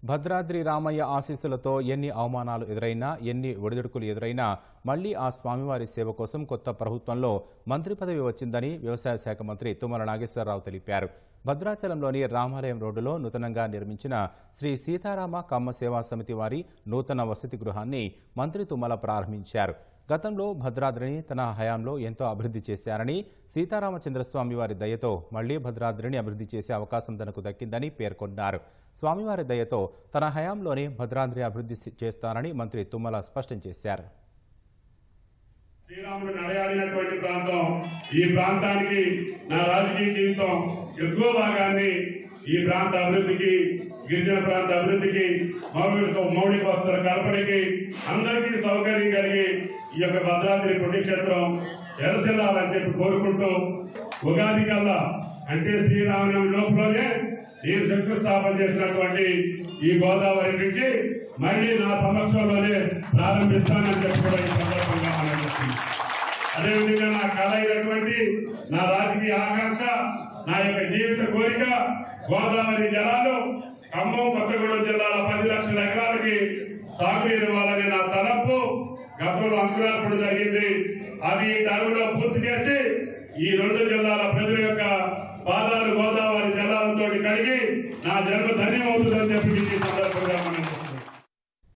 భద్రాద్రి రామయ్య ఆశీస్సులతో ఎన్ని అవమానాలు ఎదురైనా ఎన్ని ఒడిదుడుకులు ఎదురైనా మళ్లీ ఆ స్వామివారి సేవ కోసం కొత్త ప్రభుత్వంలో మంత్రి పదవి వచ్చిందని వ్యవసాయ శాఖ మంత్రి తుమ్మల నాగేశ్వరరావు తెలిపారు భద్రాచలంలోని రామాలయం రోడ్డులో నూతనంగా నిర్మించిన శ్రీ సీతారామ కమ్మ సేవా సమితి వారి నూతన వసతి గృహాన్ని మంత్రి తుమ్మల ప్రారంభించారు గతంలో భద్రాద్రిని తన హయాంలో ఎంతో అభివృద్ధి చేశారని సీతారామచంద్రస్వామి వారి దయతో మళ్లీ భద్రాద్రిని అభివృద్ధి చేసే అవకాశం తనకు దక్కిందని పేర్కొన్నారు స్వామివారి దయతో తన హయాంలోనే భద్రాద్రి అభివృద్ధి చేస్తానని మంత్రి తుమ్మల స్పష్టం చేశారు శ్రీరాముడు నడయాడినటువంటి ప్రాంతం ఈ ప్రాంతానికి నా రాజకీయ జీవితం ఎక్కువ భాగాన్ని ఈ ప్రాంత అభివృద్ధికి గిరిజన ప్రాంత అభివృద్ధికి మౌలిక మౌలిక వస్తువుల కల్పనకి అందరికీ సౌకర్యం కలిగి ఈ యొక్క భద్రాద్రి పుణ్యక్షేత్రం ఎలసిల్లాలని చెప్పి కోరుకుంటూ ఉగాది కల్లా అంటే శ్రీరామనవమి లోపలనే నేను శంకుస్థాపన చేసినటువంటి ఈ గోదావరి నుంచి మళ్ళీ నా సమక్షంలోనే ప్రారంభిస్తానని చెప్పి కూడా ఈ సందర్భంగా మనం అదేవిధంగా నా కళ అయినటువంటి నా రాజకీయ ఆకాంక్ష నా యొక్క జీవిత కోరిక గోదావరి జలాలు ఖమ్మం కొత్తగూడెం జిల్లాల పది లక్షల ఎకరాలకి సాగునీరు ఇవ్వాలని నా తలపు గతంలో అంకురార్పణ జరిగింది అది ఈ టర్ములో పూర్తి చేసి ఈ రెండు జిల్లాల ప్రజల యొక్క పాదాలు గోదావరి జలాలతో కడిగి నా జన్మ ధన్యమవుతుందని చెప్పి ఈ సందర్భంగా